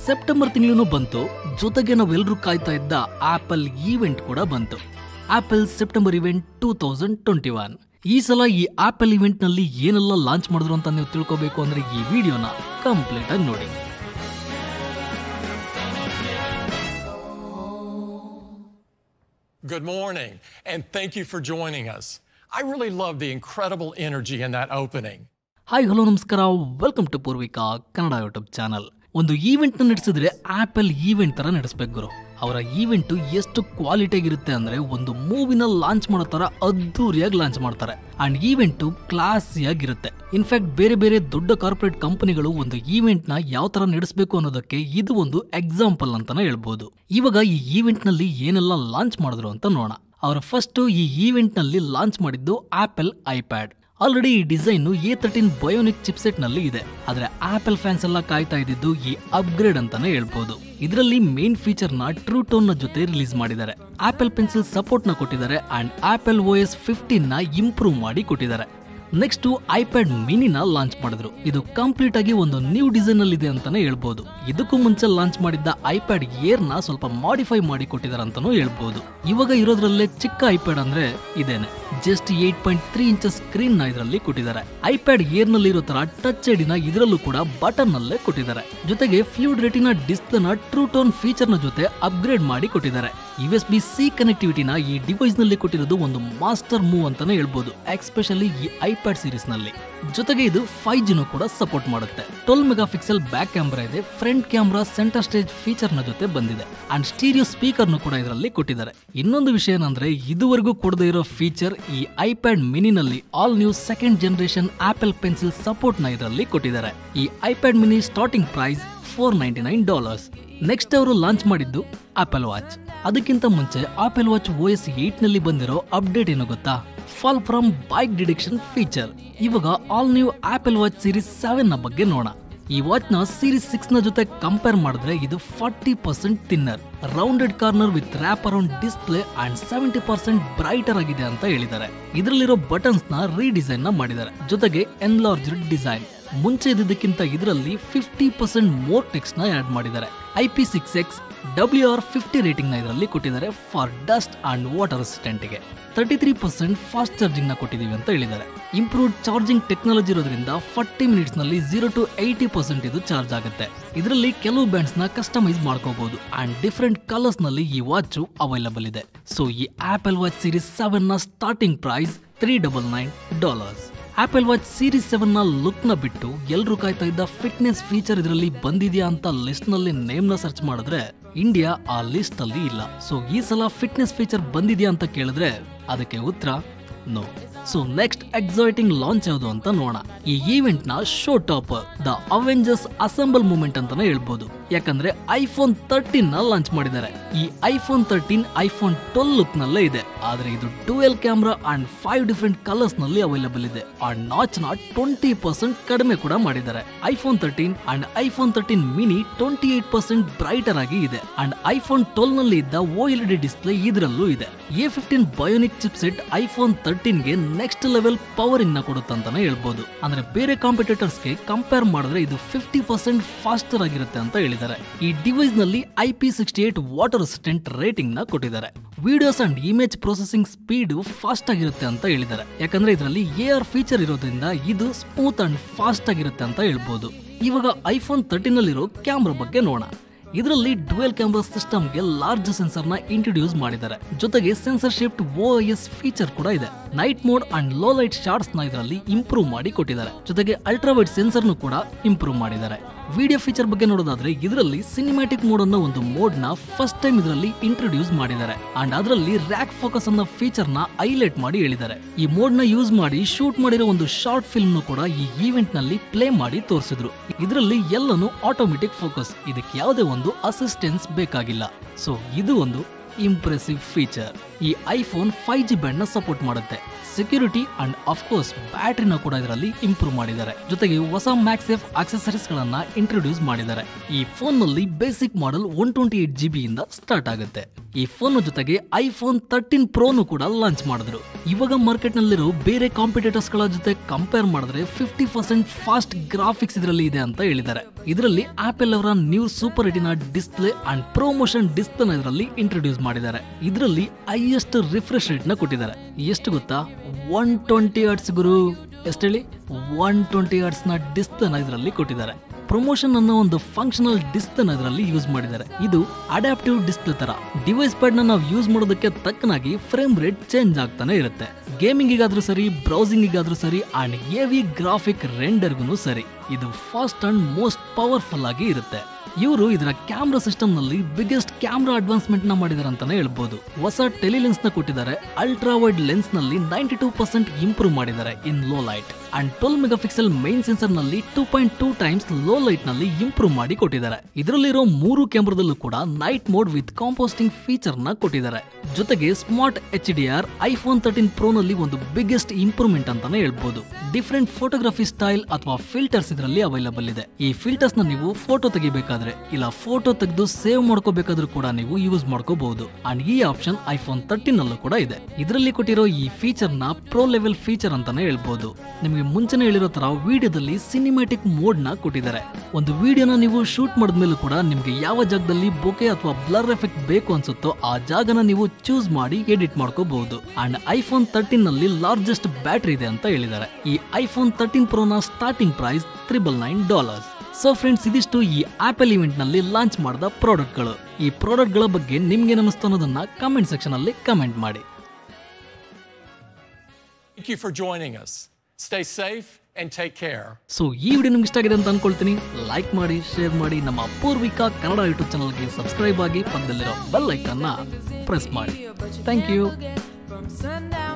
September ತಿಂಗಳು ಬಂತು ಜೊತೆಗೆ ನಾವೆಲ್ಲರೂ ಕಾಯ್ತಾ ಇದ್ದ ಆಪಲ್ ಈವೆಂಟ್ ಕೂಡ ಬಂತು Apple September event two thousand twenty one ಈ ಸಲ ಈ ಆಪಲ್ ಇವೆಂಟ್ ನಲ್ಲಿ ಏನೆಲ್ಲ ಲಾಂಚ್ ಮಾಡಿದ್ರು ಅಂತ ನೀವು ತಿಳ್ಕೊಬೇಕು ಅಂದ್ರೆ ಈ ವಿಡಿಯೋನ ಕಂಪ್ಲೀಟ್ ಆಗಿ ನೋಡಿ Good morning, and thank you for joining us. I really love the incredible energy in that opening. Hi hello ನಮಸ್ಕಾರ welcome to Poorvika Kannada YouTube channel ಒಂದು ಈವೆಂಟ್ ನ ನಡೆಸಿದ್ರೆ ಆಪಲ್ ಈವೆಂಟ್ ತರ ನಡೆಸ್ಬೇಕು ಗುರು ಅವರ ಈವೆಂಟ್ ಎಷ್ಟು ಕ್ವಾಲಿಟಿ ಆಗಿರುತ್ತೆ ಅಂದ್ರೆ ಒಂದು ಮೂವಿನ ಲಾಂಚ್ ಮಾಡೋ ತರ ಅದ್ದೂರಿಯಾಗಿ ಲಾಂಚ್ ಮಾಡ್ತಾರೆ ಅಂಡ್ ಈವೆಂಟ್ ಕ್ಲಾಸಿಯಾಗಿರುತ್ತೆ ಇನ್ಫ್ಯಾಕ್ಟ್ ಬೇರೆ ಬೇರೆ ದೊಡ್ಡ ಕಾರ್ಪೊರೇಟ್ ಕಂಪನಿಗಳು ಒಂದು ಈವೆಂಟ್ ನ ಯಾವ ತರ ನಡೆಸಬೇಕು ಅನ್ನೋದಕ್ಕೆ ಇದು ಒಂದು ಎಕ್ಸಾಂಪಲ್ ಅಂತಾನೆ ಹೇಳ್ಬೋದು ಇವಾಗ ಈ ಈವೆಂಟ್ ನಲ್ಲಿ ಏನೆಲ್ಲ ಲಾಂಚ್ ಮಾಡಿದ್ರು ಅಂತ ನೋಡೋಣ ಅವರ ಫಸ್ಟ್ ಈ ಈವೆಂಟ್ ನಲ್ಲಿ ಲಾಂಚ್ ಮಾಡಿದ್ದು ಆಪಲ್ ಐಪ್ಯಾಡ್ ಆಲ್ರೆಡಿ ಈ design A thirteen bionic chipset ನಲ್ಲಿ ಇದೆ ಆದ್ರೆ ಆಪಲ್ ಫ್ಯಾನ್ಸ್ ಎಲ್ಲ ಕಾಯ್ತಾ ಇದ್ದಿದ್ದು ಈ ಅಪ್ಗ್ರೇಡ್ ಅಂತಾನೆ ಹೇಳ್ಬೋದು ಇದರಲ್ಲಿ ಮೇನ್ ಫೀಚರ್ ನ ಟ್ರೂ ಟೋನ್ ನ ಜೊತೆ ರಿಲೀಸ್ ಮಾಡಿದ್ದಾರೆ ಆಪಲ್ ಪೆನ್ಸಿಲ್ ಸಪೋರ್ಟ್ ನ ಕೊಟ್ಟಿದ್ದಾರೆ and Apple O S fifteen ನ ಇಂಪ್ರೂವ್ ಮಾಡಿ ಕೊಟ್ಟಿದ್ದಾರೆ ನೆಕ್ಸ್ಟ್ ಐಪ್ಯಾಡ್ ಮಿನಿನ ಲಾಂಚ್ ಮಾಡಿದ್ರು ಇದು ಕಂಪ್ಲೀಟ್ ಆಗಿ ಒಂದು ನ್ಯೂ ಡಿಸೈನ್ ಅಲ್ಲಿ ಇದೆ ಅಂತಾನೆ ಹೇಳ್ಬೋದು ಇದಕ್ಕೂ ಮುಂಚೆ ಲಾಂಚ್ ಮಾಡಿದ್ದ ಐಪ್ಯಾಡ್ ಏರ್ ನ ಸ್ವಲ್ಪ ಮಾಡಿಫೈ ಮಾಡಿ ಕೊಟ್ಟಿದ್ದಾರೆ ಅಂತಾನೂ ಹೇಳ್ಬೋದು ಇವಾಗ ಇರೋದ್ರಲ್ಲೇ ಚಿಕ್ಕ ಐಪ್ಯಾಡ್ ಅಂದ್ರೆ ಇದೇನೆ just eight point three inches screen ನ ಇದರಲ್ಲಿ ಕೊಟ್ಟಿದ್ದಾರೆ ಐಪ್ಯಾಡ್ ಏರ್ ನಲ್ಲಿ ಇರೋ ತರ ಟಚ್ ಐಡಿನ ಇದರಲ್ಲೂ ಕೂಡ ಬಟನ್ ನಲ್ಲೇ ಕೊಟ್ಟಿದ್ದಾರೆ ಜೊತೆಗೆ ಫ್ಲೂಡ್ ರೆಟಿನ ಡಿಸ್ಪ್ಲೇ ನ ಟ್ರೂ ಟೋನ್ ಫೀಚರ್ ನ ಜೊತೆ ಅಪ್ಗ್ರೇಡ್ ಮಾಡಿ ಕೊಟ್ಟಿದ್ದಾರೆ ಯು ಎಸ್ ಬಿ ಸಿ ಕನೆಕ್ಟಿವಿಟಿನ ಈ ಡಿವೈಸ್ ನಲ್ಲಿ ಕೊಟ್ಟಿರೋದು ಒಂದು ಮಾಸ್ಟರ್ ಮೂವ್ ಅಂತಾನೆ ಹೇಳ್ಬೋದು ಎಕ್ಸ್ಪೆಷಲಿ ಈ ಐಪ್ಯಾಡ್ ಸೀರೀಸ್ ನಲ್ಲಿ ಜೊತೆಗೆ ಇದು ಫೈವ್ ಜಿನೂ ಕೂಡ ಸಪೋರ್ಟ್ ಮಾಡುತ್ತೆ twelve mega pixel back camera ಇದೆ front camera centre stage feature ನ ಜೊತೆ ಬಂದಿದೆ ಅಂಡ್ ಸ್ಟೀರಿಯೋ ಸ್ಪೀಕರ್ ನು ಕೂಡ ಇದರಲ್ಲಿ ಕೊಟ್ಟಿದ್ದಾರೆ ಇನ್ನೊಂದು ವಿಷಯ ಏನಂದ್ರೆ ಇದುವರೆಗೂ ಕೊಡದೇ ಇರೋ ಫೀಚರ್ ಈ ಐಪ್ಯಾಡ್ ಮಿನಿನಲ್ಲಿ all new second generation Apple pencil support ನ ಇದರಲ್ಲಿ ಕೊಟ್ಟಿದ್ದಾರೆ ಈ iPad mini starting price four ninety nine dollars next ಅವರು ಲಾಂಚ್ ಮಾಡಿದ್ದು ಆಪಲ್ ವಾಚ್ ಅದಕ್ಕಿಂತ ಮುಂಚೆ Apple watch O S eight ನಲ್ಲಿ ಬಂದಿರೋ ಅಪ್ಡೇಟ್ ಏನು ಗೊತ್ತಾ fall from bike detection feature ಇವಾಗ all new Apple watch series seven ನ ಬಗ್ಗೆ ನೋಡೋಣ ಈ ವಾಚ್ ನ ಸೀರೀಸ್ ಸಿಕ್ಸ್ ನ ಜೊತೆ ಕಂಪೇರ್ ಮಾಡಿದ್ರೆ ಇದು forty percent thinner rounded corner with wrap around display and seventy percent brighter ಆಗಿದೆ ಅಂತ ಹೇಳಿದ್ದಾರೆ ಇದರಲ್ಲಿರೋ ಬಟನ್ಸ್ ನ ರೀಡಿಸೈನ್ ನ ಮಾಡಿದ್ದಾರೆ ಜೊತೆಗೆ ಎನ್ಲಾರ್ಜ್ಡ್ ಡಿಸೈನ್ ಮುಂಚೆ ಇದ್ದಿದ್ದಕ್ಕಿಂತ ಇದರಲ್ಲಿ ಫಿಫ್ಟಿ ಪರ್ಸೆಂಟ್ ಮೋರ್ ಟೆಕ್ಸ್ಟ್ ನ ಆಡ್ ಮಾಡಿದ್ದಾರೆ I P six X W R fifty rating ನ ಇದರಲ್ಲಿ ಕೊಟ್ಟಿದ್ದಾರೆ for dust and water assistant ಗೆ thirty three percent fast charging ನ ಕೊಟ್ಟಿದೀವಿ ಅಂತ ಹೇಳಿದ್ದಾರೆ ಇಂಪ್ರೂವ್ಡ್ ಚಾರ್ಜಿಂಗ್ ಟೆಕ್ನಾಲಜಿ ಇರೋದ್ರಿಂದ ಫಾರ್ಟಿ ಮಿನಿಟ್ಸ್ ನಲ್ಲಿ ಜೀರೋ ಟು ಏಯ್ಟಿ ಪರ್ಸೆಂಟ್ ಇದು ಚಾರ್ಜ್ ಆಗುತ್ತೆ ಇದರಲ್ಲಿ ಕೆಲವು ಬ್ಯಾಂಡ್ಸ್ ನ ಕಸ್ಟಮೈಸ್ ಮಾಡ್ಕೋಬಹುದು ಅಂಡ್ ಡಿಫ್ರೆಂಟ್ ಕಲರ್ಸ್ ನಲ್ಲಿ ಈ ವಾಚ್ ಅವೈಲಬಲ್ ಇದೆ ಸೊ ಈ ಆಪಲ್ ವಾಚ್ ಸೀರೀಸ್ ಸೆವೆನ್ ನ starting price three double nine dollars Apple watch series seven ನ ಲುಕ್ ನ ಬಿಟ್ಟು ಎಲ್ರು ಕಾಯ್ತಾ ಇದ್ದ ಫಿಟ್ನೆಸ್ ಫೀಚರ್ ಇದರಲ್ಲಿ ಬಂದಿದ್ಯಾ ಅಂತ ಲಿಸ್ಟ್ ನಲ್ಲಿ ನೇಮ್ ನ ಸರ್ಚ್ ಮಾಡಿದ್ರೆ ಇಂಡಿಯಾ ಆ ಲಿಸ್ಟ್ ಅಲ್ಲಿ ಇಲ್ಲ ಸೊ ಈ ಸಲ ಫಿಟ್ನೆಸ್ ಫೀಚರ್ ಬಂದಿದ್ಯಾ ಅಂತ ಕೇಳಿದ್ರೆ ಅದಕ್ಕೆ ಉತ್ತರ no so next exciting launch ಯಾವುದು ಅಂತ ನೋಡೋಣ ಈ ಈವೆಂಟ್ ನ show top the Avengers assemble moment ಅಂತಾನೆ ಹೇಳ್ಬೋದು ಯಾಕಂದ್ರೆ ಐಫೋನ್ ತರ್ಟೀನ್ ನ ಲಾಂಚ್ ಮಾಡಿದ್ದಾರೆ ಈ iPhone thirteen iPhone twelve look ನಲ್ಲೇ ಇದೆ ಆದ್ರೆ ಇದು dual camera and five different colours ನಲ್ಲಿ ಅವೈಲಬಲ್ ಇದೆ ಅಂಡ್ ನಾಚ್ ನ ಟ್ವೆಂಟಿ ಪರ್ಸೆಂಟ್ ಕಡಿಮೆ ಕೂಡ ಮಾಡಿದ್ದಾರೆ iPhone thirteen and iPhone thirteen mini twenty eight percent brighter ಆಗಿ ಇದೆ ಅಂಡ್ ಐಫೋನ್ ಟ್ವೆಲ್ ನಲ್ಲಿ ಇದ್ದ ಓ ಎಲ್ ಡಿ ಡಿಸ್ಪ್ಲೇ ಇದರಲ್ಲೂ ಇದೆ A fifteen bionic chipset iPhone thirteen ಗೆ ನೆಕ್ಸ್ಟ್ ಲೆವೆಲ್ ಪವರಿಂಗ್ ನ ಕೊಡುತ್ತಂತಾನೆ ಹೇಳ್ಬೋದು ಅಂದ್ರೆ ಬೇರೆ ಕಾಂಪಿಟೇಟರ್ಸ್ ಗೆ ಕಂಪೇರ್ ಮಾಡಿದ್ರೆ ಇದು ಫಿಫ್ಟಿ ಪರ್ಸೆಂಟ್ ಫಾಸ್ಟರ್ ಆಗಿರುತ್ತೆ ಅಂತ ಹೇಳಿದ್ದಾರೆ ಈ ಡಿವೈಸ್ ನಲ್ಲಿ I P sixty eight water assistant rating ನ ಕೊಟ್ಟಿದ್ದಾರೆ videos and image processing speed fast ಆಗಿರುತ್ತೆ ಅಂತ ಹೇಳಿದ್ದಾರೆ ಯಾಕಂದ್ರೆ ಇದರಲ್ಲಿ ಎ ಆರ್ ಫೀಚರ್ ಇರೋದ್ರಿಂದ ಇದು ಸ್ಮೂತ್ ಅಂಡ್ ಫಾಸ್ಟ್ ಆಗಿರುತ್ತೆ ಅಂತ ಹೇಳ್ಬೋದು ಇವಾಗ ಐಫೋನ್ ತರ್ಟೀನ್ ನಲ್ಲಿರೋ ಕ್ಯಾಮ್ರಾ ಬಗ್ಗೆ ನೋಡೋಣ ಇದರಲ್ಲಿ ಡುವೆಲ್ ಕ್ಯಾಮ್ರಾ ಸಿಸ್ಟಮ್ಗೆ ಲಾರ್ಜ್ ಸೆನ್ಸರ್ ನ ಇಂಟ್ರೊಡ್ಯೂಸ್ ಮಾಡಿದ್ದಾರೆ ಜೊತೆಗೆ sensor shift O S feature ಕೂಡ ಇದೆ night mode and low light shots ನ ಇದರಲ್ಲಿ ಇಂಪ್ರೂವ್ ಮಾಡಿ ಕೊಟ್ಟಿದ್ದಾರೆ ಜೊತೆಗೆ ಅಲ್ಟ್ರಾವೈಡ್ ಸೆನ್ಸರ್ ನು ಕೂಡ ಇಂಪ್ರೂವ್ ಮಾಡಿದ್ದಾರೆ ವಿಡಿಯೋ ಫೀಚರ್ ಬಗ್ಗೆ ನೋಡೋದಾದ್ರೆ ಇದರಲ್ಲಿ ಸಿನಿಮ್ಯಾಟಿಕ್ ಮೋಡ್ ಅನ್ನೋ ಒಂದು ಮೋಡ್ ನ ಫಸ್ಟ್ ಟೈಮ್ ಇದರಲ್ಲಿ ಇಂಟ್ರೊಡ್ಯೂಸ್ ಮಾಡಿದ್ದಾರೆ ಅಂಡ್ ಅದರಲ್ಲಿ ರ್ಯಾಕ್ ಫೋಕಸ್ ಅನ್ನೋ ಫೀಚರ್ ನ ಹೈಲೈಟ್ ಮಾಡಿ ಹೇಳಿದ್ದಾರೆ ಈ ಮೋಡ್ ನ ಯೂಸ್ ಮಾಡಿ ಶೂಟ್ ಮಾಡಿರೋ ಒಂದು ಶಾರ್ಟ್ ಫಿಲ್ಮ್ ಕೂಡ ಈ ಈವೆಂಟ್ ನಲ್ಲಿ ಪ್ಲೇ ಮಾಡಿ ತೋರಿಸಿದ್ರು ಇದರಲ್ಲಿ ಎಲ್ಲನೂ ಆಟೋಮೆಟಿಕ್ ಫೋಕಸ್ ಇದಕ್ಕೆ ಯಾವುದೇ ಒಂದು ಅಸಿಸ್ಟೆನ್ಸ್ ಬೇಕಾಗಿಲ್ಲ ಸೊ ಇದು ಒಂದು ಇಂಪ್ರೆಸಿವ್ ಫೀಚರ್ ಈ ಐಫೋನ್ ಫೈವ್ ಜಿ ಬ್ಯಾಂಡ್ ನ ಸಪೋರ್ಟ್ ಮಾಡುತ್ತೆ ಸೆಕ್ಯೂರಿಟಿ ಅಂಡ್ ಅಫ್ಕೋರ್ಸ್ ಬ್ಯಾಟ್ರಿನ ಕೂಡ ಇದರಲ್ಲಿ ಇಂಪ್ರೂವ್ ಮಾಡಿದ್ದಾರೆ ಜೊತೆಗೆ ಹೊಸ ಮ್ಯಾಕ್ಸೆಫ್ ಆಕ್ಸೆಸರೀಸ್ ಗಳನ್ನ ಇಂಟ್ರೊಡ್ಯೂಸ್ ಮಾಡಿದ್ದಾರೆ ಈ ಫೋನ್ ನಲ್ಲಿ basic model one twenty eight G ಇಂದ ಸ್ಟಾರ್ಟ್ ಆಗುತ್ತೆ ಈ ಫೋನ್ ಜೊತೆಗೆ ಐಫೋನ್ ತರ್ಟೀನ್ ಪ್ರೋನು ಕೂಡ ಲಾಂಚ್ ಮಾಡಿದ್ರು ಇವಾಗ ಮಾರ್ಕೆಟ್ ನಲ್ಲಿರೋ ಬೇರೆ ಕಾಂಪಿಟೇಟರ್ಸ್ ಗಳ ಜೊತೆ ಕಂಪೇರ್ ಮಾಡಿದ್ರೆ ಫಿಫ್ಟಿ ಪರ್ಸೆಂಟ್ ಫಾಸ್ಟ್ ಗ್ರಾಫಿಕ್ಸ್ ಇದರಲ್ಲಿ ಇದೆ ಅಂತ ಹೇಳಿದ್ದಾರೆ ಇದರಲ್ಲಿ ಆಪಲ್ ಅವರ new super retina display and promotion display ಇದರಲ್ಲಿ ಇಂಟ್ರೊಡ್ಯೂಸ್ ಮಾಡಿದ್ದಾರೆ ಇದರಲ್ಲಿ ಹೈಯೆಸ್ಟ್ ರಿಫ್ರೆಶ್ ರೇಟ್ ನ ಕೊಟ್ಟಿದ್ದಾರೆ ಎಷ್ಟು ಗೊತ್ತಾ ಒನ್ ಟ್ವೆಂಟಿ ಹರ್ಟ್ಸ್ ಗುರು ಎಷ್ಟು ಹೇಳಿ ಒನ್ ಟ್ವೆಂಟಿ ಹರ್ಟ್ಸ್ ನ ಡಿಸ್ಪ್ಲೇ ನ ಇದರಲ್ಲಿ ಕೊಟ್ಟಿದ್ದಾರೆ ಪ್ರಮೋಷನ್ ಅನ್ನೋ ಒಂದು ಫಂಕ್ಷನಲ್ ಡಿಸ್ಪ್ಲೇ ಇದರಲ್ಲಿ ಯೂಸ್ ಮಾಡಿದ್ದಾರೆ ಇದು ಅಡಾಪ್ಟಿವ್ ಡಿಸ್ಪ್ಲೇ ತರ ಡಿವೈಸ್ ಪ್ಯಾಡ್ ನ ನಾವು ಯೂಸ್ ಮಾಡೋದಕ್ಕೆ ತಕ್ಕನಾಗಿ ಫ್ರೇಮ್ ರೇಟ್ ಚೇಂಜ್ ಆಗ್ತಾನೆ ಇರುತ್ತೆ ಗೇಮಿಂಗಿಗಾದ್ರೂ ಸರಿ ಬ್ರೌಸಿಂಗಿಗಾದ್ರೂ ಸರಿ ಅಂಡ್ ಎವಿ ಗ್ರಾಫಿಕ್ ರೆಂಡರ್ಗೂ ಸರಿ ಇದು ಫಾಸ್ಟ್ ಅಂಡ್ ಮೋಸ್ಟ್ ಪವರ್ಫುಲ್ ಆಗಿ ಇರುತ್ತೆ ಇವರು ಇದರ ಕ್ಯಾಮ್ರಾ ಸಿಸ್ಟಮ್ ನಲ್ಲಿ ಬಿಗ್ಗೆಸ್ಟ್ ಕ್ಯಾಮ್ರಾ ಅಡ್ವಾನ್ಸ್ಮೆಂಟ್ ನ ಮಾಡಿದ್ದಾರೆ ಅಂತಾನೆ ಹೇಳ್ಬೋದು ಹೊಸ ಟೆಲಿಲೆನ್ಸ್ ನ ಕೊಟ್ಟಿದ್ದಾರೆ ಅಲ್ಟ್ರಾ ವೈಡ್ ಲೆನ್ಸ್ ನಲ್ಲಿ ನೈಂಟಿ ಟೂ ಪರ್ಸೆಂಟ್ ಇಂಪ್ರೂವ್ ಮಾಡಿದ್ದಾರೆ in low light and twelve mega pixel main sensor ನಲ್ಲಿ two point two times low light ನಲ್ಲಿ ಇಂಪ್ರೂವ್ ಮಾಡಿ ಕೊಟ್ಟಿದ್ದಾರೆ ಇದರಲ್ಲಿರೋ ಮೂರು ಕ್ಯಾಮ್ರಾದಲ್ಲೂ ಕೂಡ night mode with composting feature ನ ಕೊಟ್ಟಿದ್ದಾರೆ ಜೊತೆಗೆ smart H D R iPhone thirteen pro ನಲ್ಲಿ ಒಂದು ಬಿಗ್ಗೆಸ್ಟ್ ಇಂಪ್ರೂವ್ಮೆಂಟ್ ಅಂತಾನೆ ಹೇಳ್ಬೋದು ಡಿಫ್ರೆಂಟ್ ಫೋಟೋಗ್ರಫಿ ಸ್ಟೈಲ್ ಅಥವಾ ಫಿಲ್ಟರ್ಸ್ ಇದರಲ್ಲಿ ಅವೈಲಬಲ್ ಇದೆ ಈ ಫಿಲ್ಟರ್ಸ್ ನ ನೀವು ಫೋಟೋ ತೆಗಿಬೇಕಾದ್ರೆ ಇಲ್ಲ ಫೋಟೋ ತೆಗೆದು ಸೇವ್ ಮಾಡ್ಕೋಬೇಕಾದ್ರೂ ಕೂಡ ನೀವು ಯೂಸ್ ಮಾಡ್ಕೋಬಹುದು ಅಂಡ್ ಈ ಆಪ್ಷನ್ ಐಫೋನ್ ತರ್ಟೀನ್ ಅಲ್ಲೂ ಕೂಡ ಇದೆ ಇದರಲ್ಲಿ ಕೊಟ್ಟಿರೋ ಈ ಫೀಚರ್ ನ ಪ್ರೋ ಲೆವೆಲ್ ಫೀಚರ್ ಅಂತಾನೆ ಹೇಳ್ಬೋದು ನಿಮಗೆ ಮುಂಚೆನೆ ಹೇಳಿರೋ ತರ ವಿಡಿಯೋದಲ್ಲಿ ಸಿನಿಮ್ಯಾಟಿಕ್ ಮೋಡ್ ನ ಕೊಟ್ಟಿದ್ದಾರೆ ಒಂದು ವಿಡಿಯೋನ ನೀವು ಶೂಟ್ ಮಾಡಿದ್ಮೇಲೂ ಕೂಡ ನಿಮ್ಗೆ ಯಾವ ಜಾಗದಲ್ಲಿ ಬೊಕೆ ಅಥವಾ ಬ್ಲರ್ ಎಫೆಕ್ಟ್ ಬೇಕು ಅನ್ಸುತ್ತೋ ಆ ಜಾಗನ ನೀವು ಚೂಸ್ ಮಾಡಿ ಎಡಿಟ್ ಮಾಡ್ಕೋಬಹುದು ಅಂಡ್ ಐಫೋನ್ ತರ್ಟೀನ್ ನಲ್ಲಿ ಲಾರ್ಜೆಸ್ಟ್ ಬ್ಯಾಟರಿ ಇದೆ ಅಂತ ಹೇಳಿದ್ದಾರೆ ಈ ಐಫೋನ್ ತರ್ಟೀನ್ ಪ್ರೋನ starting price triple nine dollars so friends ಇದಿಷ್ಟು ಈ ಆಪಲ್ ಇವೆಂಟ್ ನಲ್ಲಿ ಲಾಂಚ್ ಮಾಡಿದ ಪ್ರಾಡಕ್ಟ್ಗಳು ಈ ಪ್ರಾಡಕ್ಟ್ಗಳ ಬಗ್ಗೆ ನಿಮ್ಗೆ ಅನಿಸ್ತು ಅನ್ನೋದನ್ನ ಕಮೆಂಟ್ ಸೆಕ್ಷನ್ ಅಲ್ಲಿ ಕಮೆಂಟ್ ಮಾಡಿ Thank you for joining us. Stay safe and take care. So ಈ ವಿಡಿಯೋ ನಿಮ್ಗೆ ಇಷ್ಟ ಆಗಿದೆ ಅಂತ ಅನ್ಕೊಳ್ತೀನಿ ಲೈಕ್ ಮಾಡಿ ಶೇರ್ ಮಾಡಿ ನಮ್ಮ ಪೂರ್ವಿಕಾ ಕನ್ನಡ ಯೂಟ್ಯೂಬ್ ಚಾನಲ್ಗೆ ಸಬ್ಸ್ಕ್ರೈಬ್ ಆಗಿ ಪಕ್ಕದಲ್ಲಿರೋ ಬೆಲ್ ಐಕನ್ನ ಪ್ರೆಸ್ ಮಾಡಿ ಥ್ಯಾಂಕ್ ಯು From sundown